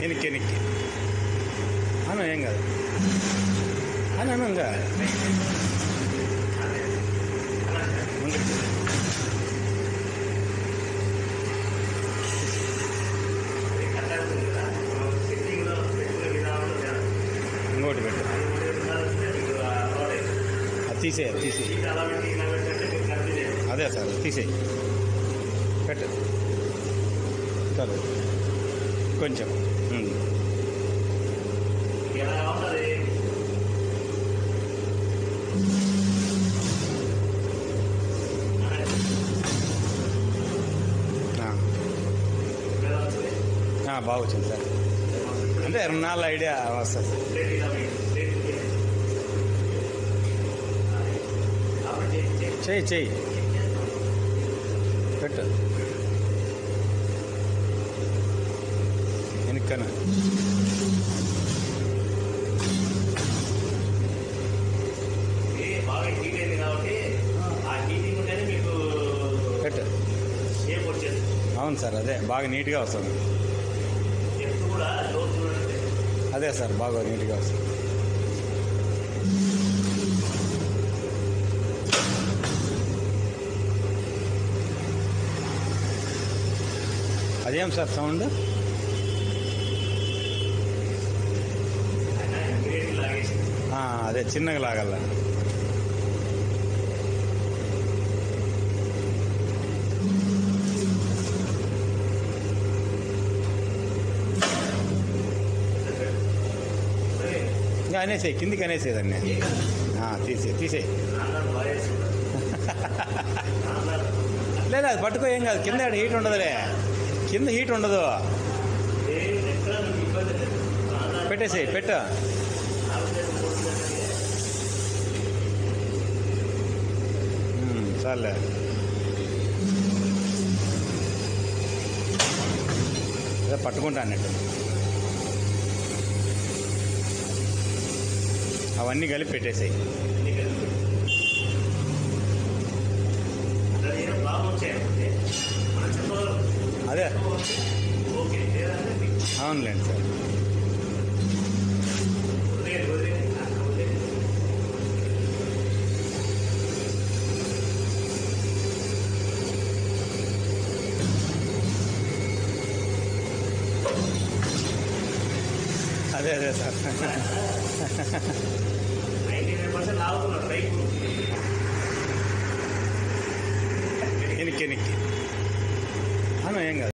ఎనిక్కి ఎనిక్కి అను ఏం కాదు అని అను ఇంకా ముందుకు. ఇంకోటి పెట్టు అది తీసేయి అది తీసేయి అదే సార్ తీసేయి పెట్టు చాలు కొంచెం ఉమ్. ఆ. ఆ, బాగా వచ్చింది సార్ అంటే నాలుగు ఐడియా వస్తుంది చెయ్యి చెయ్యి పెట్టు వెనక్కన బాగా హీట్ అయింది కాబట్టి ఆ హీటింగ్ ఉంటేనే మీకు పెట్టు షేప్ వచ్చేస్తుంది అవును సార్ అదే బాగా నీట్గా వస్తుంది డెప్త్ కూడా లో చూడండి అదే సార్ బాగా నీట్గా వస్తుంది అదేం సార్ సౌండ్ ఆయన ఇమీడియట్లీ లాగేసి ఆ, అదే చిన్నగా లాగల సరే ఇంకా అనేసేయి కిందికి అనేసేయి దాన్ని ఆ, తీసేయి తీసేయి నాన్నగారు బాగా చేస్తున్నారు నాన్నగారు లేదా అది పట్టుకో ఏం కాదు కింద హీట్ ఉండదులే కింద హీట్ ఉండదు ఏ ఎక్కడ మీకు ఇబ్బంది లేదు నాన్నగారు పెట్టేసేయి పెట్టు ఆవిడ పోతుందంటే ఉమ్, చాలే అదే పట్టుకుంటా అన్నట్టు అవన్నీ కలిపి పెట్టేసాయి అన్ని కలిపి అక్కడ ఏదో ప్రాబ్లం వచ్చాయంటే మనం చెప్పగలం అదే ఓకే లేదంటే మీకు అవునులేండి సార్ వదిలేయండి వదిలేయండి నాకు వదిలేయండి అదే అదే సార్ నైంటీ నైన్ పర్సెంట్ లాగుతున్నారు రైట్ ఎనిక్కి ఎనిక్కి అను ఏం కాదు